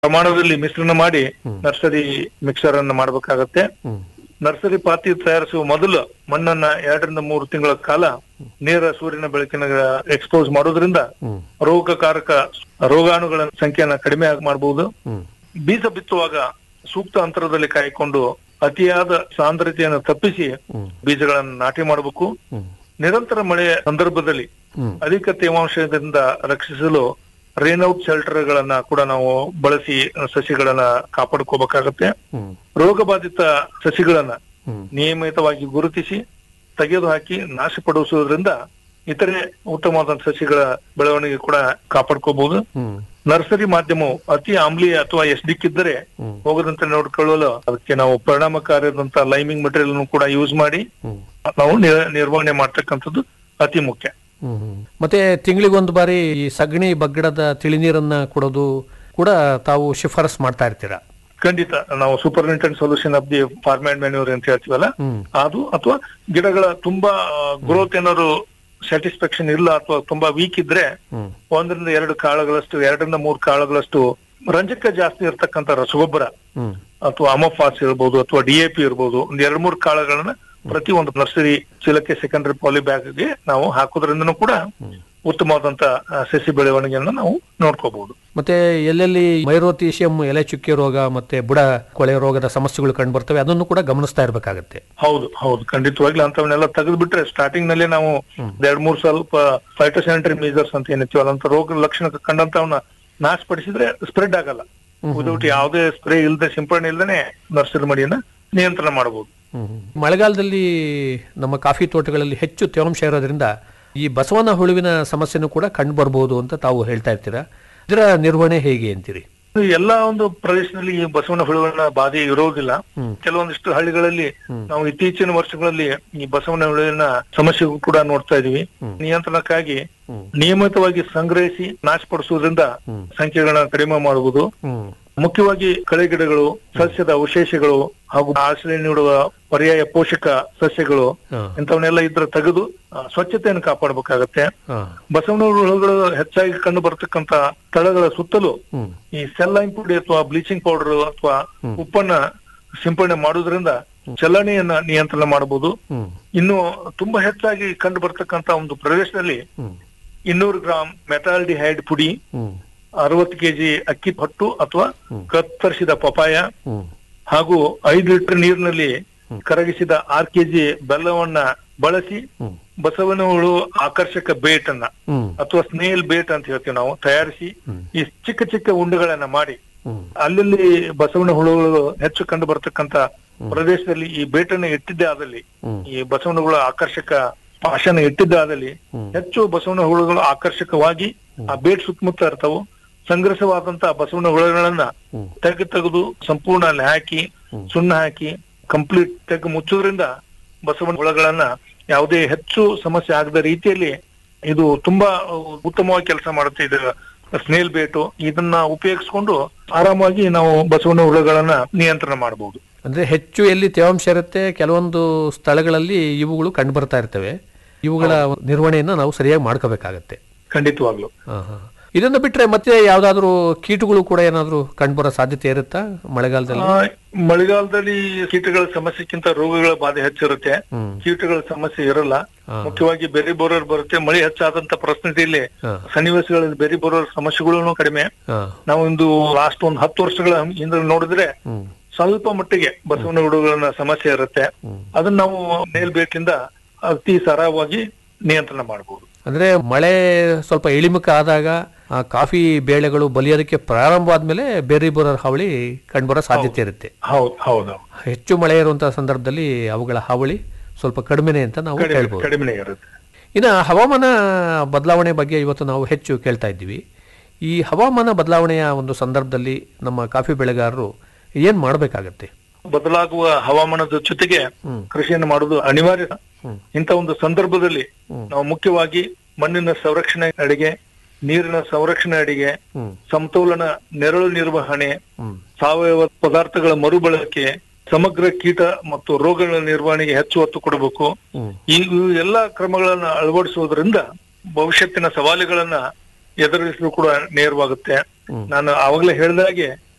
ಪ್ರಮಾಣದಲ್ಲಿ ಮಿಶ್ರಣ ಮಾಡಿ ನರ್ಸರಿ ಮಿಕ್ಸರ್ ಅನ್ನು ಮಾಡಬೇಕಾಗತ್ತೆ ಹ್ಮ್ ನರ್ಸರಿ ಪಾತಿ ತಯಾರಿಸುವ ಮೊದಲು ಮಣ್ಣನ್ನ ಎರಡರಿಂದ ಮೂರು ತಿಂಗಳ ಕಾಲ ನೇರ ಸೂರ್ಯನ ಬೆಳಕಿನ ಎಕ್ಸ್ಪೋಸ್ ಮಾಡೋದ್ರಿಂದ ಹ್ಮ್ ರೋಗಕಾರಕ ರೋಗಾಣುಗಳ ಸಂಖ್ಯೆಯನ್ನ ಕಡಿಮೆ ಆಗ್- ಮಾಡಬಹುದು ಹ್ಮ್ ಬೀಜ ಬಿತ್ತುವಾಗ ಸೂಕ್ತ ಅಂತರದಲ್ಲಿ ಕಾಯ್ಕೊಂಡು ಅತಿಯಾದ ಸಾಂದ್ರತೆಯನ್ನು ತಪ್ಪಿಸಿ ಹ್ಮ್. ಬೀಜಗಳನ್ನು ನಾಟಿ ಮಾಡಬೇಕು ಹ್ಮ್ ನಿರಂತರ ಮಳೆಯ ಸಂದರ್ಭದಲ್ಲಿ ಹ್ಮ್ ಅಧಿಕ ತೇವಾಂಶದಿಂದ ರಕ್ಷಿಸಲು ರೇನ್ಔಟ್ ಶೆಲ್ಟರ್ ಗಳನ್ನ ಕೂಡ ನಾವು ಬಳಸಿ ಸಸಿಗಳನ್ನ ಕಾಪಾಡ್ಕೋಬೇಕಾಗತ್ತೆ ಹ್ಮ್ ರೋಗ ಬಾಧಿತ ಸಸಿಗಳನ್ನ ಹ್ಮ್ ನಿಯಮಿತವಾಗಿ ಗುರುತಿಸಿ ತೆಗೆದು ಹಾಕಿ ನಾಶಪಡಿಸುವುದರಿಂದ ಇತರೆ ಉತ್ತಮವಾದ ಸಸಿಗಳ ಬೆಳವಣಿಗೆ ಕೂಡ ಕಾಪಾಡ್ಕೋಬಹುದು ಹ್ಮ್ ನರ್ಸರಿ ಮಾಧ್ಯಮವು ಅತಿ ಆಮ್ಲೀಯ ಅಥವಾ ಎಸ್ಡಿಕ್ ಇದ್ದರೆ ಹ್ಮ್. ಹೋಗದಂತೆ ನೋಡ್ಕೊಳ್ಳಲು ಅದಕ್ಕೆ ನಾವು ಪರಿಣಾಮಕಾರಿಯಾದಂತ ಲೈಮಿಂಗ್ ಮೆಟೀರಿಯಲ್ ಕೂಡ ಯೂಸ್ ಮಾಡಿ ಹ್ಮ್ ನಾವು ನಿರ್- ನಿರ್ವಹಣೆ ಮಾಡ್ತಕ್ಕಂಥದ್ದು ಅತಿ ಮುಖ್ಯ ಹ್ಮ್ ಹ್ಮ್. ಮತ್ತೆ ತಿಂಗಳಿಗೊಂದು ಬಾರಿ ಈ ಸಗಣಿ ಬಗ್ಗಡದ ತಿಳಿನೀರನ್ನ ಕೊಡೋದು ಕೂಡ ತಾವು ಶಿಫಾರಸ್ ಮಾಡ್ತಾ ಇರ್ತೀರಾ ಖಂಡಿತ ನಾವು supernatant solution of the farmyard manure ಅಂತ ಹೇಳ್ತೀವಲ್ಲ ಹ್ಮ್ ಅದು ಅಥವಾ ಗಿಡಗಳ ತುಂಬಾ ಗ್ರೋತ್ ಏನಾದ್ರು ಸ್ಯಾಟಿಸ್ಫ್ಯಾಕ್ಷನ್ ಇಲ್ಲ ಅಥವಾ ತುಂಬಾ ವೀಕ್ ಇದ್ರೆ ಹ್ಮ್ ಒಂದರಿಂದ ಎರಡು ಕಾಳುಗಳಷ್ಟು ಎರಡರಿಂದ ಮೂರು ಕಾಳುಗಳಷ್ಟು ರಂಜಕ ಜಾಸ್ತಿ ಇರ್ತಕ್ಕಂಥ ರಸಗೊಬ್ಬರ ಹ್ಮ್ ಅಥವಾ ಅಮೋಫಾಸ್ ಇರ್ಬೋದು ಅಥವಾ ಡಿಎಪಿ ಇರ್ಬೋದು ಒಂದ್ ಎರಡ್ ಮೂರು ಕಾಳುಗಳನ್ನ ಪ್ರತಿ ಒಂದು ನರ್ಸರಿ ಚೀಲಕ್ಕೆ ಸೆಕೆಂಡರಿ ಪಾಲಿ ಬ್ಯಾಗ್ಗೆ ನಾವು ಹಾಕೋದ್ರಿಂದನೂ ಕೂಡ ಉತ್ತಮವಾದಂತ ಆ, ಸಸಿ ಬೆಳವಣಿಗೆಯನ್ನ ನಾವು ನೋಡ್ಕೋಬಹುದು ಮತ್ತೆ ಎಲ್ಲೆಲ್ಲಿ ಮೈರೋತೀಶಿಯಂ ಎಲೆ ಚುಕ್ಕೆ ರೋಗ ಮತ್ತೆ ಬುಡ ಕೊಳೆ ರೋಗದ ಸಮಸ್ಯೆಗಳು ಕಂಡು ಬರ್ತವೆ ಅದನ್ನು ಕೂಡ ಗಮನಿಸ್ತಾ ಇರಬೇಕಾಗತ್ತೆ ಹೌದು ಹೌದು ಖಂಡಿತವಾಗ್ಲೂ ಅಂತವನ್ನೆಲ್ಲ ತೆಗೆದು ಬಿಟ್ರೆ ಸ್ಟಾರ್ಟಿಂಗ್ ನಲ್ಲಿ ನಾವು ಎರಡ್ ಮೂರ್ ಸ್ವಲ್ಪ ಫೈಟೋಸ್ಯಾನಿಟರಿ ಮೇಜರ್ಸ್ ಅಂತ ಏನಿರ್ತೀವಲ್ಲ ಅಂತ ರೋಗ ಲಕ್ಷಣ ಕಂಡಂತವನ್ನ ನಾಶಪಡಿಸಿದ್ರೆ ಸ್ಪ್ರೆಡ್ ಆಗಲ್ಲ ವಿದೌಟ್ ಯಾವುದೇ ಸ್ಪ್ರೇ ಇಲ್ಲದೆ ಸಿಂಪಡಣೆ ಇಲ್ಲದೆ ನರ್ಸರಿ ಮಡಿಯನ್ನ ನಿಯಂತ್ರಣ ಮಾಡಬಹುದು ಮಳೆಗಾಲದಲ್ಲಿ ನಮ್ಮ ಕಾಫಿ ತೋಟಗಳಲ್ಲಿ ಹೆಚ್ಚು ತೇವಾಂಶ ಇರೋದ್ರಿಂದ ಈ ಬಸವನ ಹುಳುವಿನ ಸಮಸ್ಯೆನೂ ಕೂಡ ಕಂಡು ಬರಬಹುದು ಅಂತ ತಾವು ಹೇಳ್ತಾ ಇರ್ತೀರಾ ಇದರ ನಿರ್ವಹಣೆ ಹೇಗೆ ಅಂತೀರಿ ಎಲ್ಲಾ ಒಂದು ಪ್ರದೇಶದಲ್ಲಿ ಈ ಬಸವನ ಹುಳುವಿನ ಬಾಧೆ ಇರೋದಿಲ್ಲ ಕೆಲವೊಂದಿಷ್ಟು ಹಳ್ಳಿಗಳಲ್ಲಿ ನಾವು ಇತ್ತೀಚಿನ ವರ್ಷಗಳಲ್ಲಿ ಈ ಬಸವನ ಹುಳುವಿನ ಸಮಸ್ಯೆಗೂ ಕೂಡ ನೋಡ್ತಾ ಇದೀವಿ ನಿಯಂತ್ರಣಕ್ಕಾಗಿ ನಿಯಮಿತವಾಗಿ ಸಂಗ್ರಹಿಸಿ ನಾಶಪಡಿಸುವುದರಿಂದ ಸಂಖ್ಯೆಗಳನ್ನ ಕಡಿಮೆ ಮಾಡುವುದು ಹ್ಮ್ ಮುಖ್ಯವಾಗಿ ಕಳೆ ಗಿಡಗಳು ಸಸ್ಯದ ಅವಶೇಷಗಳು ಹಾಗೂ ಆಶ್ರಯ ನೀಡುವ ಪರ್ಯಾಯ ಪೋಷಕ ಸಸ್ಯಗಳು ಹಾ. ಇಂಥವನ್ನೆಲ್ಲ ಇದ್ರ ತೆಗೆದು ಆ, ಸ್ವಚ್ಛತೆಯನ್ನು ಕಾಪಾಡಬೇಕಾಗತ್ತೆ ಹಾ. ಬಸವನ ಹುಳುಗಳು ಹೆಚ್ಚಾಗಿ ಕಂಡು ಬರ್ತಕ್ಕಂತ ಸ್ಥಳಗಳ ಸುತ್ತಲೂ ಹ್ಮ್ ಈ ಸೆಲ್ಲೈನ್ ಪುಡಿ ಅಥವಾ ಬ್ಲೀಚಿಂಗ್ ಪೌಡರ್ ಅಥವಾ ಉಪ್ಪನ್ನ ಸಿಂಪಡಣೆ ಮಾಡೋದ್ರಿಂದ ಚಲನೆಯನ್ನ ನಿಯಂತ್ರಣ ಮಾಡಬಹುದು ಹ್ಮ್ ಇನ್ನು ತುಂಬಾ ಹೆಚ್ಚಾಗಿ ಕಂಡು ಬರ್ತಕ್ಕಂತ ಒಂದು ಪ್ರದೇಶದಲ್ಲಿ ಹ್ಮ್ ಇನ್ನೂರು ಗ್ರಾಂ ಮೆಟಾಲ್ಡಿಹೈಡ್ ಪುಡಿ ಹ್ಮ್ ಅರವತ್ತು ಕೆಜಿ ಅಕ್ಕಿ ಹೊಟ್ಟು ಅಥವಾ ಕತ್ತರಿಸಿದ ಪಪಾಯ ಹ್ಮ್ ಹಾಗೂ ಐದು ಲೀಟರ್ ನೀರಿನಲ್ಲಿ ಕರಗಿಸಿದ ಆರ್ ಕೆಜಿ ಬೆಲ್ಲವನ್ನ ಬಳಸಿ ಹ್ಮ್ ಬಸವನ ಹುಳು ಆಕರ್ಷಕ ಬೇಟ್ ಅನ್ನ ಹ್ಮ್ ಅಥವಾ ಸ್ನೇಲ್ ಬೇಟ್ ಅಂತ ಹೇಳ್ತೀವಿ ನಾವು ತಯಾರಿಸಿ ಈ ಚಿಕ್ಕ ಚಿಕ್ಕ ಉಂಡೆಗಳನ್ನ ಮಾಡಿ ಹ್ಮ್ ಅಲ್ಲಲ್ಲಿ ಬಸವನ ಹುಳುಗಳು ಹೆಚ್ಚು ಕಂಡು ಬರ್ತಕ್ಕಂತ ಪ್ರದೇಶದಲ್ಲಿ ಈ ಬೇಟನ್ನು ಇಟ್ಟಿದ್ದೇ ಆದಲ್ಲಿ ಹ್ಮ್. ಈ ಬಸವನ ಹುಳು ಆಕರ್ಷಕ ಪಾಶನ ಇಟ್ಟಿದ್ದೇ ಆದಲ್ಲಿ ಹೆಚ್ಚು ಬಸವನ ಹುಳುಗಳು ಆಕರ್ಷಕವಾಗಿ ಆ ಬೇಟ್ ಸುತ್ತಮುತ್ತ ಇರ್ತಾವು ಸಂಗ್ರಹವಾದಂತ ಬಸವನ ಹುಳುಗಳನ್ನ ತೆಗೆದು ತೆಗೆದು ಸಂಪೂರ್ಣ ಅಲ್ಲಿ ಹಾಕಿ ಸುಣ್ಣ ಹಾಕಿ ಕಂಪ್ಲೀಟ್ ತೆಗೆದು ಮುಚ್ಚೋದ್ರಿಂದ ಬಸವನ ಹುಳಗಳನ್ನ ಯಾವುದೇ ಹೆಚ್ಚು ಸಮಸ್ಯೆ ಆಗದ ರೀತಿಯಲ್ಲಿ ಇದು ತುಂಬಾ ಉತ್ತಮವಾಗಿ ಕೆಲಸ ಮಾಡುತ್ತೆ ಇದು ಸ್ನೇಲ್ ಬೇಟು ಇದನ್ನ ಉಪಯೋಗಿಸ್ಕೊಂಡು ಆರಾಮಾಗಿ ನಾವು ಬಸವನ ಹುಳುಗಳನ್ನ ನಿಯಂತ್ರಣ ಮಾಡಬಹುದು ಅಂದ್ರೆ ಹೆಚ್ಚು ಎಲ್ಲಿ ತೇವಾಂಶ ಇರುತ್ತೆ ಕೆಲವೊಂದು ಸ್ಥಳಗಳಲ್ಲಿ ಇವುಗಳು ಕಂಡು ಬರ್ತಾ ಇರ್ತವೆ ಇವುಗಳ ನಿರ್ವಹಣೆಯನ್ನು ನಾವು ಸರಿಯಾಗಿ ಮಾಡ್ಕೋಬೇಕಾಗತ್ತೆ ಖಂಡಿತವಾಗ್ಲು ಹಾ, ಹಾ. ಇದನ್ನ ಬಿಟ್ರೆ ಮತ್ತೆ ಯಾವ್ದಾದ್ರು ಕೀಟಗಳು ಕೂಡ ಏನಾದ್ರು ಕಂಡುಬರೋ ಸಾಧ್ಯತೆ ಇರುತ್ತಾ ಮಳೆಗಾಲದಲ್ಲಿ ಆ, ಮಳೆಗಾಲದಲ್ಲಿ ಕೀಟಗಳ ಸಮಸ್ಯೆಕ್ಕಿಂತ ರೋಗಗಳ ಬಾಧೆ ಹೆಚ್ಚಿರುತ್ತೆ ಹ್ಮ್. ಕೀಟಗಳ ಸಮಸ್ಯೆ ಇರಲ್ಲ ಹಾ. ಮುಖ್ಯವಾಗಿ ಬೆರಿ ಬೋರರ್ ಬರುತ್ತೆ ಮಳೆ ಹೆಚ್ಚಾದಂತ ಪರಿಸ್ಥಿತಿಯಲ್ಲಿ ಹಾ. ಸನ್ನಿವೇಶಗಳಲ್ಲಿ ಬೆರಿ ಬೋರರ್ ಸಮಸ್ಯೆಗಳು ಕಡಿಮೆ ಹಾ. ನಾವು ಒಂದು ಲಾಸ್ಟ್ ಒಂದು ಹತ್ತು ವರ್ಷಗಳ ಹಿಂದೆ ನೋಡಿದ್ರೆ ಹ್ಮ್. ಸ್ವಲ್ಪ ಮಟ್ಟಿಗೆ ಬಸವನ ಹುಡುಗಳನ್ನ ಸಮಸ್ಯೆ ಇರುತ್ತೆ ಅದನ್ನ ನಾವು ಮೇಲ್ಬೇಕಿಂದ ಅತಿ ಸರಾಗವಾಗಿ ನಿಯಂತ್ರಣ ಮಾಡಬಹುದು ಅಂದ್ರೆ ಮಳೆ ಸ್ವಲ್ಪ ಇಳಿಮುಖ ಆದಾಗ ಆ ಕಾಫಿ ಬೇಳೆಗಳು ಬಲಿಯೋದಕ್ಕೆ ಪ್ರಾರಂಭ ಆದ್ಮೇಲೆ ಬೇರೆ ಬರೋ ಹಾವಳಿ ಕಂಡುಬರೋ ಸಾಧ್ಯತೆ ಇರುತ್ತೆ ಹೌದು ಹೌದು ಹೆಚ್ಚು ಮಳೆ ಇರುವಂತಹ ಸಂದರ್ಭದಲ್ಲಿ ಅವುಗಳ ಹಾವಳಿ ಸ್ವಲ್ಪ ಕಡಿಮೆನೆ ಅಂತ ನಾವು ಕಡಿಮೆ ಹೇಳ್ಬೋದು ಕಡಿಮೆ ಇರುತ್ತೆ ಇನ್ನು ಹವಾಮಾನ ಬದಲಾವಣೆ ಬಗ್ಗೆ ಇವತ್ತು ನಾವು ಹೆಚ್ಚು ಕೇಳ್ತಾ ಇದ್ದೀವಿ ಈ ಹವಾಮಾನ ಬದಲಾವಣೆಯ ಒಂದು ಸಂದರ್ಭದಲ್ಲಿ ನಮ್ಮ ಕಾಫಿ ಬೆಳೆಗಾರರು ಏನ್ ಮಾಡಬೇಕಾಗತ್ತೆ ಬದಲಾಗುವ ಹವಾಮಾನದ ಜೊತೆಗೆ ಕೃಷಿಯನ್ನು ಮಾಡುವುದು ಅನಿವಾರ್ಯ ಇಂಥ ಒಂದು ಸಂದರ್ಭದಲ್ಲಿ ನಾವು ಮುಖ್ಯವಾಗಿ ಮಣ್ಣಿನ ಸಂರಕ್ಷಣೆ ಅಡಿಗೆ ನೀರಿನ ಸಂರಕ್ಷಣೆ ಅಡಿಗೆ ಸಮತೋಲನ ನೆರಳು ನಿರ್ವಹಣೆ ಸಾವಯವ ಪದಾರ್ಥಗಳ ಮರುಬಳಕೆ ಸಮಗ್ರ ಕೀಟ ಮತ್ತು ರೋಗಗಳ ನಿರ್ವಹಣೆಗೆ ಹೆಚ್ಚು ಒತ್ತು ಕೊಡಬೇಕು ಈ ಈ ಎಲ್ಲಾ ಕ್ರಮಗಳನ್ನ ಅಳವಡಿಸುವುದರಿಂದ ಭವಿಷ್ಯತ್ತಿನ ಸವಾಲುಗಳನ್ನ ಎದುರಿಸಲು ಕೂಡ ನೇರವಾಗುತ್ತೆ ನಾನು ಆವಾಗಲೇ ಹೇಳಿದಾಗೆ